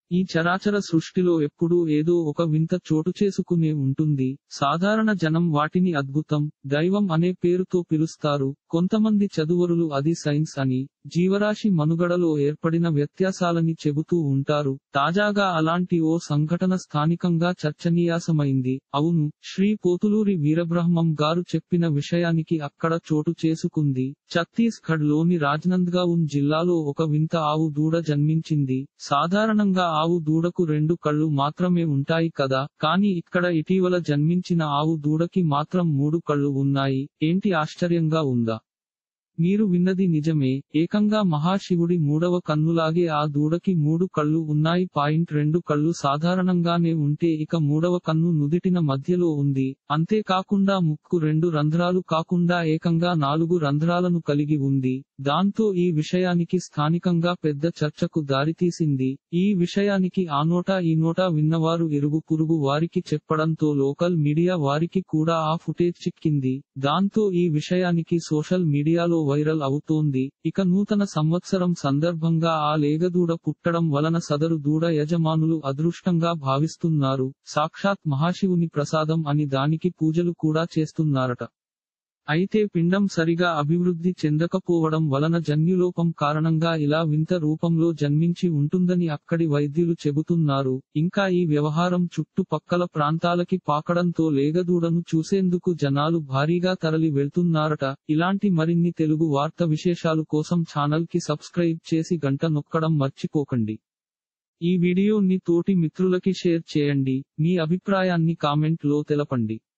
ఈ చరాచర సృష్టిలో ఎప్పుడూ ఏదో ఒక వింత చోటు చేసుకునే ఉంటుంది సాధారణ జనం వాటిని అద్భుతం దైవం అనే పేరుతో పిలుస్తారు కొంతమంది చదువరులు అది సైన్స్ అని జీవరాశి మనుగడలో ఏర్పడిన వ్యత్యాసాలని చెబుతూ ఉంటారు తాజాగా అలాంటి ఓ సంఘటన స్థానికంగా చర్చనీయాసమైంది అవును శ్రీ పోతులూరి వీరబ్రహ్మం గారు చెప్పిన విషయానికి అక్కడ చోటు చేసుకుంది ఛత్తీస్గఢ్ లోని రాజ్నంద్గావున్ జిల్లాలో ఒక వింత ఆవు దూడ జన్మించింది సాధారణంగా ఆవు దూడకు రెండు కళ్ళు మాత్రమే ఉంటాయి కదా కానీ ఇక్కడ ఇటీవల జన్మించిన ఆవు దూడకి మాత్రం మూడు కళ్ళు ఉన్నాయి ఏంటి ఆశ్చర్యంగా ఉందా మీరు విన్నది నిజమే ఏకంగా మహాశివుడి మూడవ కన్నులాగే ఆ దూడకి మూడు కళ్ళు ఉన్నాయి పాయింట్ రెండు కళ్ళు సాధారణంగానే ఉంటే ఇక మూడవ కన్ను నుదిటిన మధ్యలో ఉంది అంతేకాకుండా ముక్కు రెండు రంధ్రాలు కాకుండా ఏకంగా నాలుగు రంధ్రాలను కలిగి ఉంది దాంతో ఈ విషయానికి స్థానికంగా పెద్ద చర్చకు దారితీసింది ఈ విషయానికి ఆ నోటా ఈ నోటా విన్నవారు ఎరుగు పురుగు వారికి చెప్పడంతో లోకల్ మీడియా వారికి కూడా ఆ ఫుటేజ్ చిక్కింది దాంతో ఈ విషయానికి సోషల్ మీడియాలో వైరల్ అవుతోంది ఇక నూతన సంవత్సరం సందర్భంగా ఆ లేగదూడ పుట్టడం వలన సదరు దూడ యజమానులు అదృష్టంగా భావిస్తున్నారు సాక్షాత్ మహాశివుని ప్రసాదం అని దానికి పూజలు కూడా చేస్తున్నారట అయితే పిండం సరిగా అభివృద్ధి చెందకపోవడం వలన జన్యులోపం కారణంగా ఇలా వింత రూపంలో జన్మించి ఉంటుందని అక్కడి వైద్యులు చెబుతున్నారు ఇంకా ఈ వ్యవహారం చుట్టుపక్కల ప్రాంతాలకి పాకడంతో లేగదూడను చూసేందుకు జనాలు భారీగా తరలి వెళ్తున్నారట ఇలాంటి మరిన్ని తెలుగు వార్త విశేషాలు కోసం ఛానల్ కి సబ్స్క్రైబ్ చేసి గంట నొక్కడం మర్చిపోకండి ఈ వీడియోని తోటి మిత్రులకి షేర్ చేయండి మీ అభిప్రాయాన్ని కామెంట్ లో తెలపండి